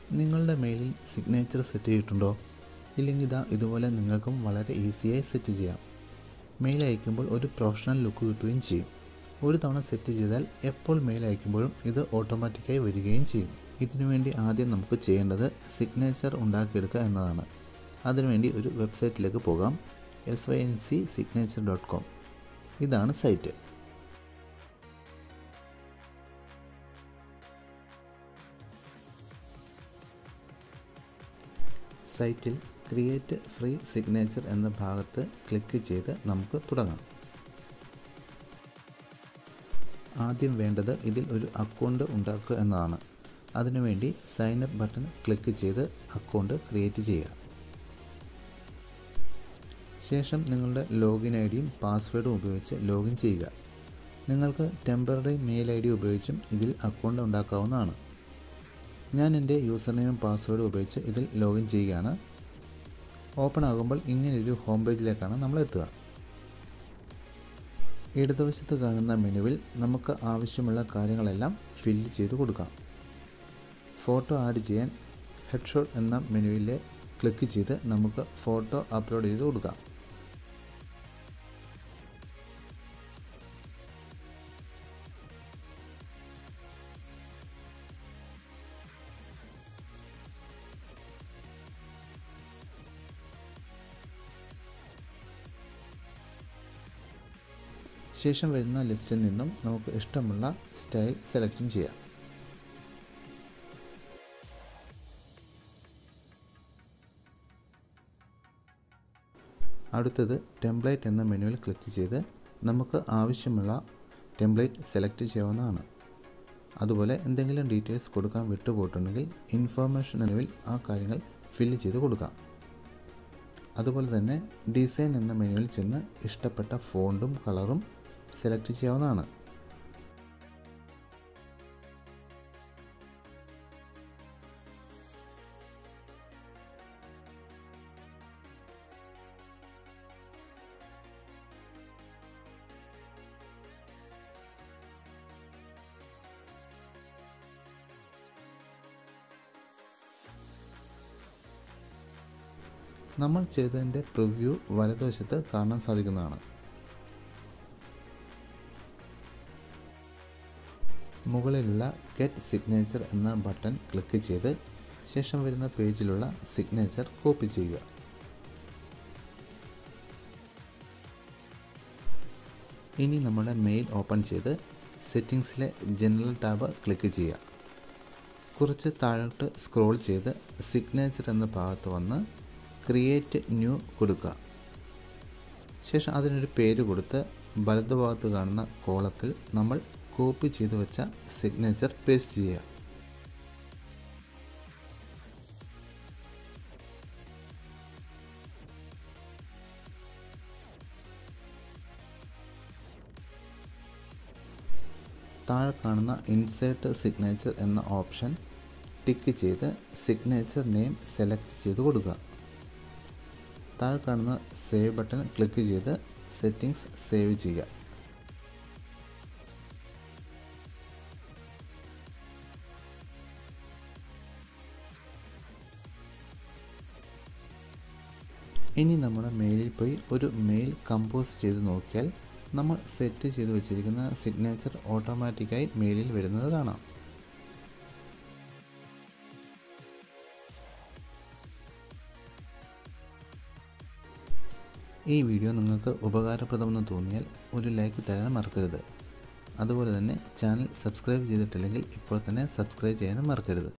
നിങ്ങളുടെ മെയിലിൽ signature set ചെയ്തിട്ടുണ്ടോ ഇല്ലെങ്കിൽ ഇതാ ഇതുപോലെ നിങ്ങൾക്കും വളരെ ഈസിയായി സെറ്റ് ചെയ്യാം മെയിൽ അയക്കുമ്പോൾ ഒരു പ്രൊഫഷണൽ ലുക്ക് കിട്ടുകയും ചെയ്യും ഒരു തവണ സെറ്റ് ചെയ്താൽ എപ്പോൾ മെയിൽ അയക്കുമ്പോഴും ഇത് ഓട്ടോമാറ്റിക്കായി വരികയും ചെയ്യും ഇതിനുവേണ്ടി ആദ്യം നമുക്ക് ചെയ്യേണ്ടത് സിഗ്നേച്ചർ ഉണ്ടാക്കിയെടുക്കുക എന്നതാണ് അതിനുവേണ്ടി ഒരു വെബ്സൈറ്റിലേക്ക് പോകാം S Y N C signature dot com ഇതാണ് സൈറ്റ് സൈറ്റിൽ ക്രിയേറ്റ് ഫ്രീ സിഗ്നേച്ചർ എന്ന ഭാഗത്ത് ക്ലിക്ക് ചെയ്ത് നമുക്ക് തുടങ്ങാം ആദ്യം വേണ്ടത് ഇതിൽ ഒരു അക്കൗണ്ട് ഉണ്ടാക്കുക എന്നതാണ് അതിനുവേണ്ടി സൈൻ അപ്പ് ബട്ടൺ ക്ലിക്ക് ചെയ്ത് അക്കൗണ്ട് ക്രിയേറ്റ് ചെയ്യുക ശേഷം നിങ്ങളുടെ ലോഗിൻ ഐ ഡിയും പാസ്വേഡും ഉപയോഗിച്ച് ലോഗിൻ ചെയ്യുക നിങ്ങൾക്ക് ടെമ്പററി മെയിൽ ഐ ഡി ഉപയോഗിച്ചും ഇതിൽ അക്കൗണ്ട് ഉണ്ടാക്കാവുന്നതാണ് ഞാൻ എൻ്റെ യൂസർ നെയിമും പാസ്വേഡും ഉപയോഗിച്ച് ഇതിൽ ലോഗിൻ ചെയ്യുകയാണ് ഓപ്പൺ ആകുമ്പോൾ ഇങ്ങനെയൊരു ഹോം പേജിലേക്കാണ് നമ്മൾ എത്തുക ഇടതുവശത്ത് കാണുന്ന മെനുവിൽ നമുക്ക് ആവശ്യമുള്ള കാര്യങ്ങളെല്ലാം ഫില്ല് ചെയ്ത് കൊടുക്കാം ഫോട്ടോ ആഡ് ചെയ്യാൻ ഹെഡ്ഷോട്ട് എന്ന മെനുവിൽ ക്ലിക്ക് ചെയ്ത് നമുക്ക് ഫോട്ടോ അപ്ലോഡ് ചെയ്ത് കൊടുക്കാം ശേഷം വരുന്ന ലിസ്റ്റിൽ നിന്നും നമുക്ക് ഇഷ്ടമുള്ള സ്റ്റൈൽ സെലക്ഷൻ ചെയ്യാം അടുത്തത് ടെംപ്ലേറ്റ് എന്ന മെനുവിൽ ക്ലിക്ക് ചെയ്ത് നമുക്ക് ആവശ്യമുള്ള ടെംപ്ലേറ്റ് സെലക്ട് ചെയ്യാവുന്നതാണ് അതുപോലെ എന്തെങ്കിലും ഡീറ്റെയിൽസ് കൊടുക്കാൻ വിട്ടുപോയിട്ടുണ്ടെങ്കിൽ ഇൻഫോർമേഷൻ മെനുവിൽ ആ കാര്യങ്ങൾ ഫില്ല് ചെയ്ത് കൊടുക്കാം അതുപോലെ തന്നെ ഡിസൈൻ എന്ന മെനുവിൽ ചെന്ന് ഇഷ്ടപ്പെട്ട ഫോണ്ടും കളറും സെലക്ട് ചെയ്യാവുന്നതാണ് നമ്മൾ ചെയ്തതിൻ്റെ പ്രിവ്യൂ വലതുവശത്ത് കാണാൻ സാധിക്കുന്നതാണ് മുകളിലുള്ള ഗെറ്റ് സിഗ്നേച്ചർ എന്ന ബട്ടൺ ക്ലിക്ക് ചെയ്ത് ശേഷം വരുന്ന പേജിലുള്ള സിഗ്നേച്ചർ കോപ്പി ചെയ്യുക ഇനി നമ്മുടെ മെയിൽ ഓപ്പൺ ചെയ്ത് സെറ്റിങ്സിലെ ജനറൽ ടാബ് ക്ലിക്ക് ചെയ്യുക കുറച്ച് താഴോട്ട് സ്ക്രോൾ ചെയ്ത് സിഗ്നേച്ചർ എന്ന ഭാഗത്ത് വന്ന് ക്രിയേറ്റ് ന്യൂ കൊടുക്കുക ശേഷം അതിനൊരു പേര് കൊടുത്ത് വലതുഭാഗത്ത് കാണുന്ന കോളത്തിൽ നമ്മൾ കോപ്പി ചെയ്ത് വെച്ച സിഗ്നേച്ചർ പേസ്റ്റ് ചെയ്യുക താഴെ കാണുന്ന ഇൻസേർട്ട് സിഗ്നേച്ചർ എന്ന ഓപ്ഷൻ ടിക്ക് ചെയ്ത് സിഗ്നേച്ചർ നെയിം സെലക്ട് ചെയ്ത് കൊടുക്കുക താഴെ കാണുന്ന സേവ് ബട്ടൺ ക്ലിക്ക് ചെയ്ത് സെറ്റിംഗ്സ് സേവ് ചെയ്യുക ഇനി നമ്മുടെ മെയിലിൽ പോയി ഒരു മെയിൽ കമ്പോസ് ചെയ്ത് നോക്കിയാൽ നമ്മൾ സെറ്റ് ചെയ്ത് വെച്ചിരിക്കുന്ന സിഗ്നേച്ചർ ഓട്ടോമാറ്റിക്കായി മെയിലിൽ വരുന്നത് കാണാം ഈ വീഡിയോ നിങ്ങൾക്ക് ഉപകാരപ്രദമെന്ന് തോന്നിയാൽ ഒരു ലൈക്ക് തരാൻ മറക്കരുത് അതുപോലെ തന്നെ ചാനൽ സബ്സ്ക്രൈബ് ചെയ്തിട്ടില്ലെങ്കിൽ ഇപ്പോൾ തന്നെ സബ്സ്ക്രൈബ് ചെയ്യാനും മറക്കരുത്